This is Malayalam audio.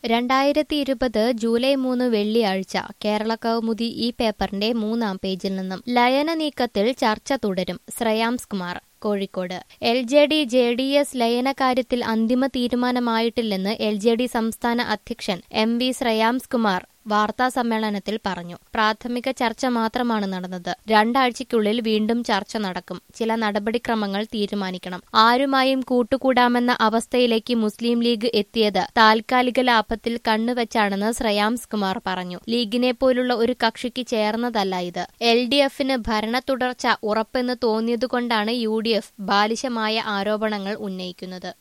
രണ്ടായിരത്തി ഇരുപത് ജൂലൈ മൂന്ന് വെള്ളിയാഴ്ച കേരള കൗമുദി ഈ പേപ്പറിന്റെ മൂന്നാം പേജിൽ നിന്നും ലയന നീക്കത്തിൽ ചർച്ച തുടരും Shreyams Kumar Kozhikode L J D J D S ലയന കാര്യത്തിൽ അന്തിമ തീരുമാനമായിട്ടില്ലെന്ന് എൽ ജെ ഡി സംസ്ഥാന അധ്യക്ഷൻ എം വി ശ്രേയാംസ് കുമാർ വാർത്താ സമ്മേളനത്തിൽ പറഞ്ഞു പ്രാഥമിക ചർച്ച മാത്രമാണ് നടന്നത് രണ്ടാഴ്ചയ്ക്കുള്ളിൽ വീണ്ടും ചർച്ച നടക്കും ചില നടപടിക്രമങ്ങൾ തീരുമാനിക്കണം ആരുമായും കൂട്ടുകൂടാമെന്ന അവസ്ഥയിലേക്ക് മുസ്ലിം ലീഗ് എത്തിയത് താൽക്കാലിക ലാഭത്തിൽ കണ്ണുവെച്ചാണെന്ന് ശ്രേയാംസ് കുമാർ പറഞ്ഞു ലീഗിനെ പോലുള്ള ഒരു കക്ഷിക്ക് ചേർന്നതല്ല ഇത് എൽ ഡി എഫിന് ഭരണ തുടർച്ച ഉറപ്പെന്ന് തോന്നിയതുകൊണ്ടാണ് യു ഡി എഫ് ബാലിശമായ ആരോപണങ്ങൾ ഉന്നയിക്കുന്നത്